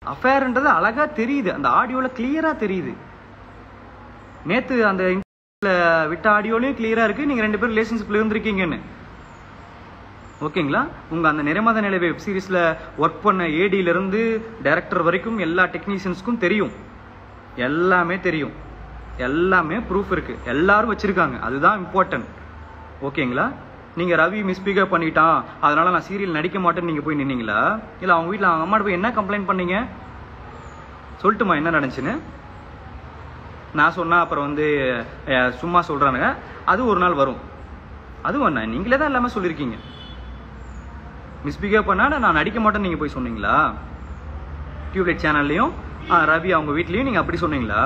அஃபேர்ன்றது அழகா தெரியுது அந்த ஆடியோல கிளியரா தெரியுது நேத்து அந்த interview ல விட்ட ஆடியோலயும் கிளியரா இருக்கு நீங்க ரெண்டு பேரும் ரிலேஷன்ஷிப்ல இருந்திருக்கீங்கன்னு ஓகேங்களா உங்க அந்த நிறைமாத நிலை வெப் சீரிஸ்ல ஒர்க் பண்ண ஏடில இருந்து டைரக்டர் வரைக்கும் எல்லா டெக்னீஷியன்ஸ்க்கும் தெரியும் எல்லாமே தெரியும் எல்லாமே ப்ரூஃப் இருக்கு எல்லாரும் வச்சிருக்காங்க அதுதான் இம்பார்ட்டன்ட் ஓகேங்களா நீங்க ரவி மிஸ்பிகேவ் பண்ணிட்டான் அதனால நான் சீரியல் நடிக்க மாட்டேன்னு நீங்க போய் நின்னீங்களா இல்ல அவங்க வீட்ல அவங்க அம்மாட்ட போய் என்ன கம்ப்ளைண்ட் பண்ணீங்க சொல்லட்டுமா என்ன நடந்துச்சுன்னு நான் சொன்னா அப்புறம் வந்து அஹ், சும்மா சொல்றானுங்க அது ஒரு நாள் வரும் அதுவும் என்ன நீங்களே தான் எல்லாமே சொல்லியிருக்கீங்க மிஸ்பிகேவ் பண்ணா நான் நடிக்க மாட்டேன்னு நீங்க போய் சொன்னீங்களா டியூப்லைட் சேனல்லையும் ரவி அவங்க வீட்லயும் நீங்க அப்படி சொன்னீங்களா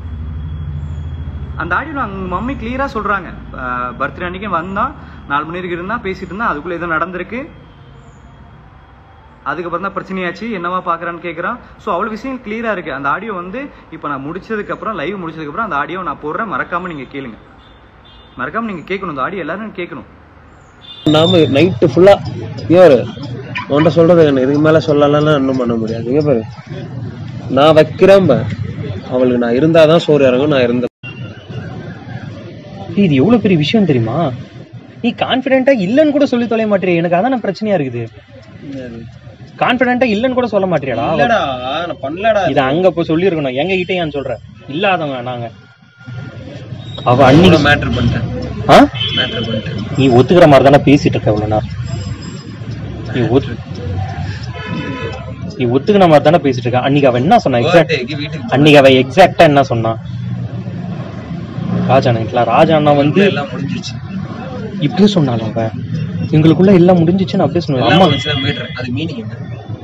அந்த ஆடியோ அவங்க மம்மி கிளியரா சொல்றாங்க பர்த்டே அன்னைக்கு வந்தான் நாலு மணி வரைக்கும் இருந்தா பேசிட்டு இருந்தா அதுக்குள்ள ஏதோ நடந்திருக்கு அதுக்கப்புறம் தான் பிரச்சனையாச்சு என்னவா பாக்குறான்னு கேக்குறான் சோ அவ்வளவு விஷயம் கிளியரா இருக்கு அந்த ஆடியோ வந்து இப்போ நான் முடிச்சதுக்கு அப்புறம் லைவ் முடிச்சதுக்கு அப்புறம் அந்த ஆடியோ நான் போடுறேன் மறக்காம நீங்க கேளுங்க மறக்காம நீங்க கேட்கணும் இந்த ஆடியோ எல்லாரும் கேட்கணும் நாம நைட்டு ஃபுல்லா யாரு உன்கிட்ட சொல்றது என்ன இதுக்கு மேல சொல்லலாம்னா இன்னும் பண்ண முடியாது இங்க பாரு நான் வைக்கிறேன் பாரு. அவளுக்கு நான் இருந்தாதான் சோறு இறங்கும் நான் இருந்த இது எவ்வளவு பெரிய விஷயம் தெரியுமா நீ கான்பிடென்ட்டா இல்லன்னு கூட சொல்லி தொலைய மாட்டியா எனக்கு அதான பிரச்சனையா இருக்குது கான்பிடென்ட்டா இல்லன்னு கூட சொல்ல மாட்டியாடா இல்லடா நான் பண்ணலடா இத அங்க போய் சொல்லிருக்கணும் எங்க கிட்ட ஏன் சொல்ற இல்லாதவங்க நாங்க அவ அன்னைக்கு மேட்டர் பண்ணிட்டேன் ஆ? மேட்டர் பண்ணிட்டேன் நீ ஒத்துக்கிற மாதிரி தானே பேசிட்டு இருக்க இவ்வளவு நேரம் நீ ஒத்து நீ ஒத்துக்கிற மாதிரி தானே பேசிட்டு இருக்க அன்னைக்கு அவ என்ன சொன்னா எக்ஸாக்ட் Birthday-க்கு வீட்டுக்கு அன்னைக்கு அவ எக்ஸாக்டா என்ன சொன்னா ராஜா அண்ணா ராஜா அண்ணா வந்து எல்லாம் முடிஞ்சிருச்சு இப்படி சொன்னாலும் அவ எங்களுக்குள்ள எல்லாம் முடிஞ்சிச்சுன்னு அப்படியே சொன்னாங்க எல்லாம் அம்மா முடிஞ்சுதான் மீட்டர் அது மீனிங் என்ன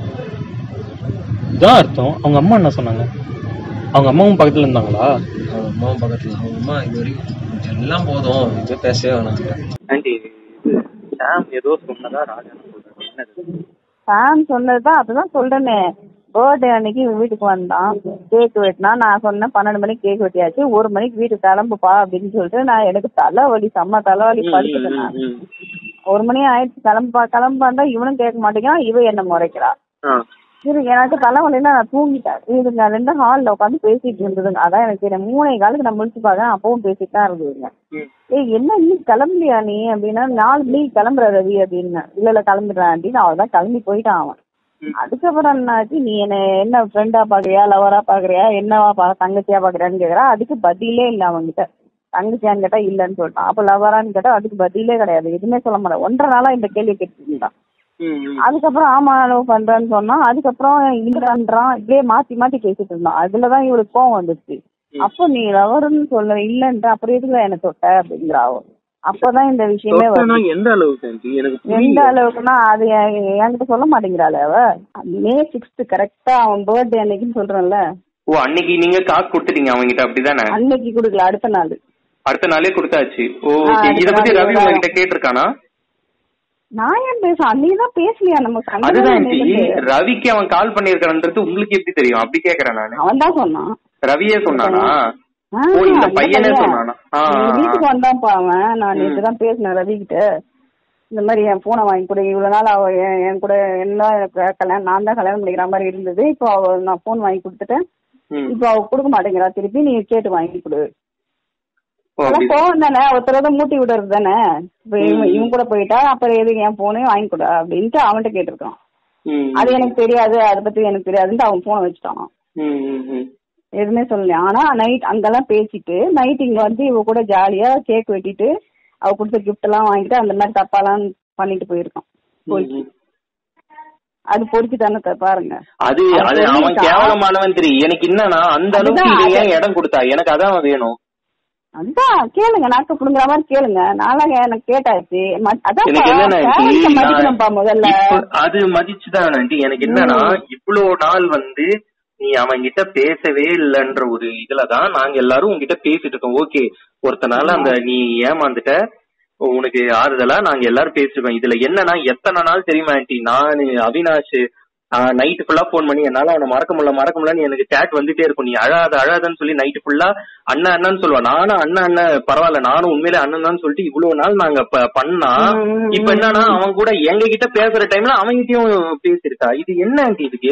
இதான் அர்த்தம் அவங்க அம்மா என்ன சொன்னாங்க அவங்க அம்மாவும் பக்கத்துல இருந்தாங்களா அவங்க அம்மாவும் பக்கத்துல அவங்க அம்மா இது வரைக்கும் எல்லாம் போதும் இது பேசவே வேணாம் ஆண்டி இது சாம் ஏதோ சொன்னதா ராஜா சொல்றாரு என்னது சாம் சொன்னதுதான் அதுதான் சொல்றேனே பர்த்டே அன்னைக்கு இவன் வீட்டுக்கு வந்தான் கேக் வெட்டினா நான் சொன்னேன் பன்னெண்டு மணிக்கு கேக் வெட்டியாச்சு ஒரு மணிக்கு வீட்டுக்கு கிளம்புப்பா அப்படின்னு சொல்லிட்டு நான் எனக்கு தலைவலி செம்ம தலைவலி படுத்துட்டேன் நான் ஒரு மணி ஆயிடுச்சு கிளம்புப்பா கிளம்பாண்டா இவனும் கேட்க மாட்டேங்கிறான் இவ என்ன முறைக்கிறா சரி எனக்கு தலைவலின்னா நான் தூங்கிட்டேன் இதுங்க ரெண்டு ஹால்ல உட்காந்து பேசிட்டு இருந்ததுங்க அதான் எனக்கு தெரியும் மூணே காலுக்கு நான் முடிச்சு பார்க்கறேன் அப்பவும் பேசிட்டு தான் இருந்ததுங்க ஏய் என்ன இன்னும் கிளம்பலையா நீ அப்படின்னா நாலு மணிக்கு கிளம்புற ரவி அப்படின்னு இல்ல இல்ல கிளம்பிடுறேன் அப்படின்னு அவன் தான் கிளம்பி போயிட்டான் அவன் அதுக்கப்புறம் என்னாச்சு நீ என்ன என்ன ஃப்ரெண்டா பாக்குறியா லவரா பாக்குறியா என்னவா பா தங்கச்சியா பாக்குறியான்னு கேக்குறா அதுக்கு பதிலே இல்ல அவன்கிட்ட தங்கச்சியான்னு கேட்டா இல்லன்னு சொல்லிட்டான் அப்ப லவரான்னு கேட்டா அதுக்கு பதிலே கிடையாது எதுவுமே சொல்ல மாட்டேன் ஒன்றரை நாளா இந்த கேள்வி கேட்டுட்டு இருந்தான் அதுக்கப்புறம் ஆமா லவ் பண்றேன்னு சொன்னா அதுக்கப்புறம் இல்லன்றான் இப்படியே மாத்தி மாத்தி பேசிட்டு இருந்தான் அதுலதான் இவளுக்கு கோவம் வந்துச்சு அப்போ நீ லவர்னு சொல்ல இல்லன்ட்டு அப்புறம் எதுக்குல என்ன தொட்ட அப்படிங்கிறா அவ அப்பதான் இந்த விஷயமே வருது எந்த அளவுக்கு ஆண்டி எனக்கு எந்த அளவுக்குன்னா அது என்- என்கிட்ட சொல்ல மாட்டேங்கிறாள் அவ மே சிக்ஸ்த் கரெக்டா அவன் பர்த்டே அன்னைக்குன்னு சொல்றேன்ல ஓ அன்னைக்கு நீங்க காசு கொடுத்துட்டீங்க அவங்க கிட்ட அப்படிதானே அன்னைக்கு கொடுக்கல அடுத்த நாள் அடுத்த நாளே கொடுத்தாச்சு ஓ ஆ, ஓகே அடுத்த இத பத்தி நாள் ரவி ஒரு உங்ககிட்ட கேட்டிருக்கானா நான் ஏன் பேச அன்னைக்கு தான் பேசலையா நம்ம அதுதான் ஆண்டி சண்டை ரவிக்கு அவன் கால் பண்ணிருக்கான்றது உங்களுக்கு எப்படி தெரியும் அப்படி கேக்குறேன் நானு அவன் தான் சொன்னான் ரவியே சொன்னானா ஆ, ஓ இந்த அந்த பையனே பையன். சொன்னானா ஆ, எங்க ஆ, வீட்டுக்கு ஆ. வந்தான்ப்பா அவன் நான் நேற்று தான் பேசினேன் ரவி கிட்ட இந்த மாதிரி என் போனை வாங்கி கொடு இவ்வளவு நாள் அவ என் என் கூட என்ன கல்யாணம் நான் தான் கல்யாணம் பண்ணிக்கிற மாதிரி இருந்தது இப்போ அவ நான் போன் வாங்கி கொடுத்துட்டேன் ம். இப்போ அவ கொடுக்க மாட்டேங்கிறா திருப்பி நீ கேட்டு வாங்கி கொடு ஓ, அதான் அப்படி. போன் தானே ஒருத்தர தான் மூட்டி விடுறது தானே இப்ப இவன் இவன் கூட போயிட்டா அப்புறம் எதுக்கு என் போனையும் வாங்கி கொடு அப்படின்ட்டு அவன்கிட்ட கேட்டிருக்கான் ம், அது எனக்கு தெரியாது அதை பத்தி எனக்கு தெரியாதுன்ட்டு அவன் போனை வச்சுட்டான் ம், ம், ம். எதுவுமே சொல்லல ஆனா நைட் அங்கெல்லாம் பேசிட்டு நைட் இங்க வந்து இவ கூட ஜாலியா கேக் வெட்டிட்டு அவ கொடுத்த கிஃப்ட் எல்லாம் வாங்கிட்டு அந்த மாதிரி தப்பாலாம் பண்ணிட்டு போயிருக்கான் போய் ம், ம். அது பொறுத்து தானே த- பாருங்க அது அவன் அது அவன் சொல்லிட்டான். கேவலமானவன் தெரியும் எனக்கு என்னன்னா அந்த அளவுக்கு அதுதான், இவன் அது- ஏன் இடம் கொடுத்தா எனக்கு அதான் வேணும் அதான் கேளுங்க நாக்க புடுங்குற மாதிரி கேளுங்க நாளாக எனக்கு கேட்டாச்சு ம- அதான் எனக்கு என்னன்னா ஆண்டி, நான் மதிக்கணும்ப்பா முதல்ல இப்ப- அது மதிச்சுதான் ஆண்டி எனக்கு என்னன்னா இவ்வளவு நாள் வந்து நீ அவன் கிட்ட பேசவே இல்லைன்ற ஒரு இதுலதான் நாங்க எல்லாரும் உங்ககிட்ட பேசிட்டு இருக்கோம் ஓகே ஒருத்தனால அந்த நீ ஏமாந்துட்ட உனக்கு ஆறுதலா நாங்க எல்லாரும் பேசிருக்கோம் இதுல என்னன்னா எத்தனை நாள் தெரியுமா ஆண்டி நானு அவினாஷ் நைட் ஃபுல்லா போன் பண்ணி என்னால அவனை மறக்க முடியல மறக்க முடியலன்னு எனக்கு சேட் வந்துட்டே இருக்கும் நீ அழாத அழாதன்னு சொல்லி நைட் ஃபுல்லா அண்ணன் அண்ணன்னு சொல்லுவா நானும் அண்ணன் அண்ணன் பரவாயில்ல நானும் உண்மையிலே அண்ணன் தான் சொல்லிட்டு இவ்வளவு நாள் நாங்க ப- பண்ணா இப்ப என்னன்னா அவன் கூட எங்க கிட்ட பேசுற டைம்ல அவன்கிட்டயும் பேசியிருக்கா இது என்ன ஆண்டி இதுக்கு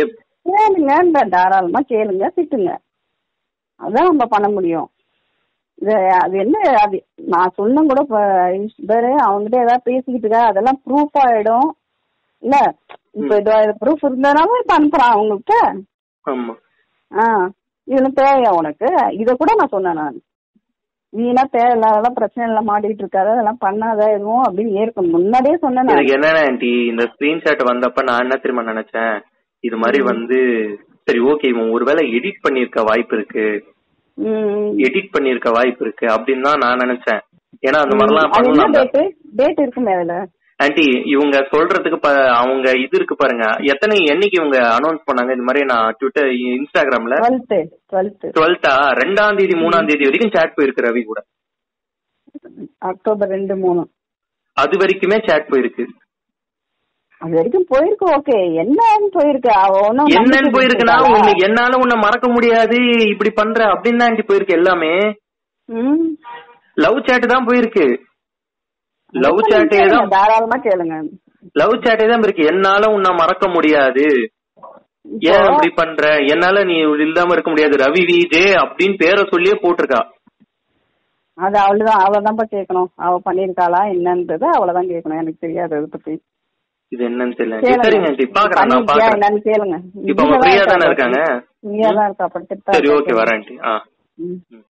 கேளுங்க இந்த தாராளமா கேளுங்க திட்டுங்க அதான் நம்ம பண்ண முடியும் இது அது என்ன அது நான் சொன்ன கூட இப்ப வேற அவங்ககிட்ட ஏதாவது பேசிக்கிட்டு இருக்கா அதெல்லாம் ப்ரூஃப் ஆயிடும் இல்ல இப்ப இதோ ப்ரூஃப் இருந்ததுனால இப்ப அனுப்புறான் அவங்கள்ட்ட ஆமா ஆ இதெல்லாம் தேவையா உனக்கு இத கூட நான் சொன்னேன் நான் வீணா தேவையில்லாதெல்லாம் பிரச்சனை எல்லாம் மாட்டிட்டு இருக்காத அதெல்லாம் பண்ணாத எதுவும் அப்படின்னு ஏற்க முன்னாடியே சொன்னேன் நான். இதுக்கு என்னன்னா ஆண்டி இந்த ஸ்கிரீன்ஷாட் வந்தப்ப நான் என்ன தெரியுமா நினைச்சேன் இது மாதிரி வந்து சரி ஓகே இவன் ஒருவேளை எடிட் பண்ணிருக்க வாய்ப்பு இருக்கு ம். எடிட் பண்ணிருக்க வாய்ப்பு இருக்கு அப்படின்னு தான் நான் நினைச்சேன் ஏன்னா அந்த மாதிரிலாம் அது என்ன பண்ணலாம் டேட்டு டேட் இருக்குமே அதுல ஆண்டி இவங்க சொல்றதுக்கு ப- அவங்க இது இருக்கு பாருங்க எத்தனை என்னைக்கு இவங்க அனௌன்ஸ் பண்ணாங்க இந்த மாதிரி நான் ட்விட்டர் இன்ஸ்டாகிராம்ல டுவெல்த்து டுவெல்த்து டுவெல்த்தா ரெண்டாம் தேதி மூணாம் தேதி வரைக்கும் சேட் போயிருக்கு ரவி கூட அக்டோபர் ரெண்டு மூணு அது வரைக்குமே சேட் போயிருக்கு அது வரைக்கும் போயிருக்கு ஓகே என்னன்னு போயிருக்கு அவ ஒன்னும் என்னன்னு போயிருக்குன்னா உன்னை என்னால உன்னை மறக்க முடியாது இப்படி பண்ற அப்படின்னு தான் ஆண்டி போயிருக்கு எல்லாமே ம் லவ் சேட் தான் போயிருக்கு லவ் சேட்டே தான் தாராளமா கேளுங்க லவ் சேட்டே தான் இருக்கு என்னால உன்னை மறக்க முடியாது ஏன் அப்படி பண்ற என்னால நீ இல்லாம இருக்க முடியாது ரவி விஜே அப்படின்னு பேரை சொல்லியே போட்டிருக்கா அது அவளுதான் அவளதான்ப்பா கேட்கணும் அவ பண்ணிருக்காளா என்னன்றது அவளதான் கேட்கணும் எனக்கு தெரியாது அதை பத்தி இது என்னன்னு தெரியல கேளுங்க. சரிங்க ஆண்டி பாக்குறேன் நான் பண்ணிருக்கியா பாக்குறேன் என்னன்னு கேளுங்க இப்ப அவங்க ஃப்ரீயா தானே இருக்காங்க ஃப்ரீயா தான் இருக்கா படுத்துட்டு தான் சரி இருக்கா. ஓகே வரேன் ஆண்டி ஆ ம். ம்.